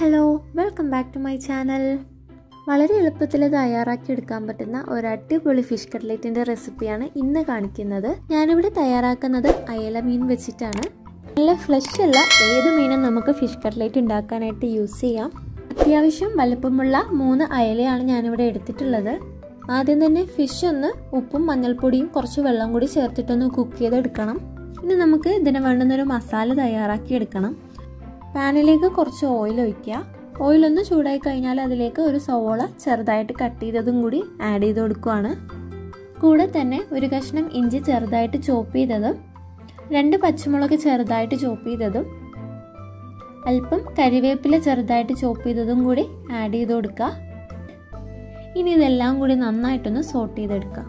hello welcome back to my channel വളരെ എളുപ്പത്തിൽ തയ്യാറാക്കി എടുക്കാൻ പറ്റുന്ന ഒരു അടിപൊളി ഫിഷ് കട്ട്ലേറ്റിൻ്റെ റെസിപ്പിയാണ് ഇന്ന് കാണിക്കുന്നത് ഞാനിവിടെ തയ്യാറാക്കുന്നത് അയല മീൻ വെച്ചിട്ടാണ് നല്ല ഫ്ലഷ് ഉള്ള ഏത് മീനും നമുക്ക് ഫിഷ് കട്ട്ലേറ്റ് ഉണ്ടാക്കാനായിട്ട് യൂസ് ചെയ്യാം അത്യാവശ്യം വലുപ്പമുള്ള മൂന്ന് അയലയാണ് ഞാനിവിടെ എടുത്തിട്ടുള്ളത് ആദ്യം തന്നെ ഫിഷ് ഒന്ന് ഉപ്പും മഞ്ഞൾപ്പൊടിയും കുറച്ച് വെള്ളം കൂടി ചേർത്തിട്ടൊന്ന് കുക്ക് ചെയ്തെടുക്കണം ഇനി നമുക്ക് ഇതിന് വേണ്ടുന്നൊരു മസാല തയ്യാറാക്കി എടുക്കണം പാനിലേക്ക് കുറച്ച് ഓയിൽ ഒഴിക്കുക ഓയിൽ ഒന്ന് ചൂടായി കഴിഞ്ഞാൽ അതിലേക്ക് ഒരു സവോള ചെറുതായിട്ട് കട്ട് ചെയ്തതും കൂടി ആഡ് ചെയ്ത് കൊടുക്കുകയാണ് കൂടെ തന്നെ ഒരു കഷ്ണം ഇഞ്ചി ചെറുതായിട്ട് ചോപ്പ് ചെയ്തതും രണ്ട് പച്ചമുളക് ചെറുതായിട്ട് ചോപ്പ് ചെയ്തതും അല്പം കരിവേപ്പില ചെറുതായിട്ട് ചോപ്പ് ചെയ്തതും കൂടി ആഡ് ചെയ്ത് കൊടുക്കുക ഇനി ഇതെല്ലാം കൂടി നന്നായിട്ടൊന്ന് സോട്ട് ചെയ്തെടുക്കാം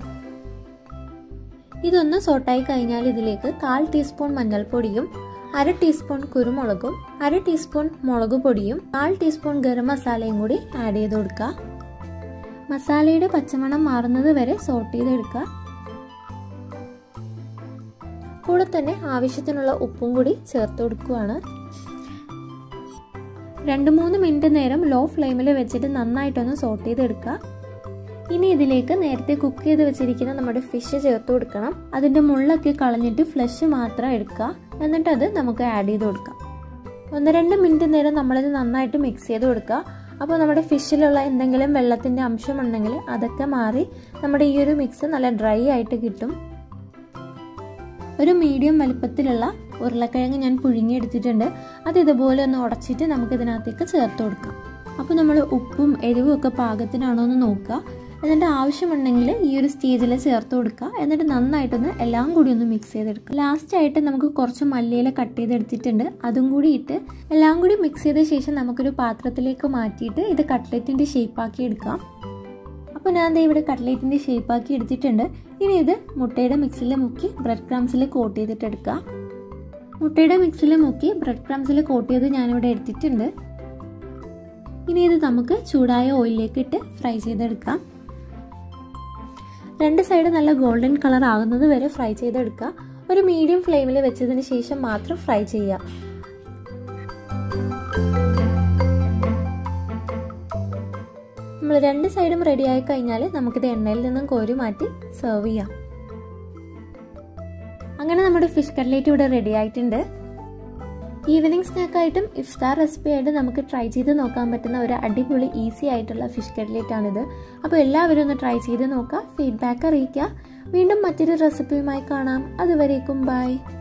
ഇതൊന്ന് സോട്ടായി കഴിഞ്ഞാൽ ഇതിലേക്ക് കാൽ ടീസ്പൂൺ മഞ്ഞൾപ്പൊടിയും അര ടീസ്പൂൺ കുരുമുളകും അര ടീസ്പൂൺ മുളക് പൊടിയും കാൽ ടീസ്പൂൺ ഗരം മസാലയും കൂടി ആഡ് ചെയ്ത് കൊടുക്കുക മസാലയുടെ പച്ചമണം മാറുന്നത് വരെ സോട്ട് ചെയ്തെടുക്കുക കൂടെ തന്നെ ആവശ്യത്തിനുള്ള ഉപ്പും കൂടി ചേർത്ത് കൊടുക്കുകയാണ് രണ്ട് മൂന്ന് മിനിറ്റ് നേരം ലോ ഫ്ലെയിമിൽ വെച്ചിട്ട് നന്നായിട്ടൊന്ന് സോട്ട് ചെയ്തെടുക്കുക ഇനി ഇതിലേക്ക് നേരത്തെ കുക്ക് ചെയ്ത് വെച്ചിരിക്കുന്ന നമ്മുടെ ഫിഷ് ചേർത്ത് കൊടുക്കണം അതിൻ്റെ മുള്ളൊക്കെ കളഞ്ഞിട്ട് ഫ്ലഷ് മാത്രം എടുക്കുക എന്നിട്ട് അത് നമുക്ക് ആഡ് ചെയ്ത് കൊടുക്കാം ഒന്ന് രണ്ട് മിനിറ്റ് നേരം നമ്മളിത് നന്നായിട്ട് മിക്സ് ചെയ്ത് കൊടുക്കുക അപ്പോൾ നമ്മുടെ ഫിഷിലുള്ള എന്തെങ്കിലും വെള്ളത്തിൻ്റെ അംശം ഉണ്ടെങ്കിൽ അതൊക്കെ മാറി നമ്മുടെ ഈ ഒരു മിക്സ് നല്ല ഡ്രൈ ആയിട്ട് കിട്ടും ഒരു മീഡിയം വലിപ്പത്തിലുള്ള ഉരുളക്കിഴങ്ങ് ഞാൻ പുഴുങ്ങിയെടുത്തിട്ടുണ്ട് അത് ഇതുപോലെ ഒന്ന് ഉടച്ചിട്ട് നമുക്ക് ഇതിനകത്തേക്ക് ചേർത്ത് കൊടുക്കാം അപ്പോൾ നമ്മൾ ഉപ്പും എരിവും ഒക്കെ പാകത്തിനാണോ എന്ന് നോക്കുക എന്നിട്ട് ആവശ്യമുണ്ടെങ്കിൽ ഈ ഒരു സ്റ്റേജിൽ ചേർത്ത് കൊടുക്കുക എന്നിട്ട് നന്നായിട്ടൊന്ന് എല്ലാം കൂടി ഒന്ന് മിക്സ് ചെയ്തെടുക്കുക ലാസ്റ്റ് ആയിട്ട് നമുക്ക് കുറച്ച് മല്ലിയില കട്ട് ചെയ്തെടുത്തിട്ടുണ്ട് അതും കൂടി ഇട്ട് എല്ലാം കൂടി മിക്സ് ചെയ്ത ശേഷം നമുക്കൊരു പാത്രത്തിലേക്ക് മാറ്റിയിട്ട് ഇത് കട്ട്ലറ്റിൻ്റെ ഷേപ്പാക്കി എടുക്കാം അപ്പോൾ ഞാൻ ദേ ഇവിടെ കട്ട്ലേറ്റിൻ്റെ ഷേപ്പാക്കി എടുത്തിട്ടുണ്ട് ഇനി ഇത് മുട്ടയുടെ മിക്സിൽ മുക്കി ബ്രെഡ് ക്രംസിൽ കോട്ട് ചെയ്തിട്ട് എടുക്കുക മുട്ടയുടെ മിക്സിൽ മുക്കി ബ്രെഡ് ക്രംസിൽ കോട്ട് ചെയ്ത് ഞാനിവിടെ എടുത്തിട്ടുണ്ട് ഇനി ഇത് നമുക്ക് ചൂടായ ഓയിലിലേക്ക് ഇട്ട് ഫ്രൈ ചെയ്തെടുക്കാം രണ്ട് സൈഡ് നല്ല ഗോൾഡൻ കളർ ആകുന്നത് വരെ ഫ്രൈ ചെയ്തെടുക്കുക ഒരു മീഡിയം ഫ്ലെയിമിൽ വെച്ചതിന് ശേഷം മാത്രം ഫ്രൈ ചെയ്യുക നമ്മൾ രണ്ട് സൈഡും റെഡി ആയി കഴിഞ്ഞാൽ നമുക്കിത് എണ്ണയിൽ നിന്നും കോരി മാറ്റി സെർവ് ചെയ്യാം അങ്ങനെ നമ്മുടെ ഫിഷ് കട്ട്ലേറ്റ് ഇവിടെ റെഡി ആയിട്ടുണ്ട് ഈവനിങ് സ്നാക്കായിട്ടും ഇഫ്താർ റെസിപ്പി ആയിട്ട് നമുക്ക് ട്രൈ ചെയ്ത് നോക്കാൻ പറ്റുന്ന ഒരു അടിപൊളി ഈസി ആയിട്ടുള്ള ഫിഷ് കട്ട്ലേറ്റ് ആണിത് അപ്പോൾ എല്ലാവരും ഒന്ന് ട്രൈ ചെയ്ത് നോക്കുക ഫീഡ്ബാക്ക് അറിയിക്കുക വീണ്ടും മറ്റൊരു റെസിപ്പിയുമായി കാണാം അതുവരേക്കും ബൈ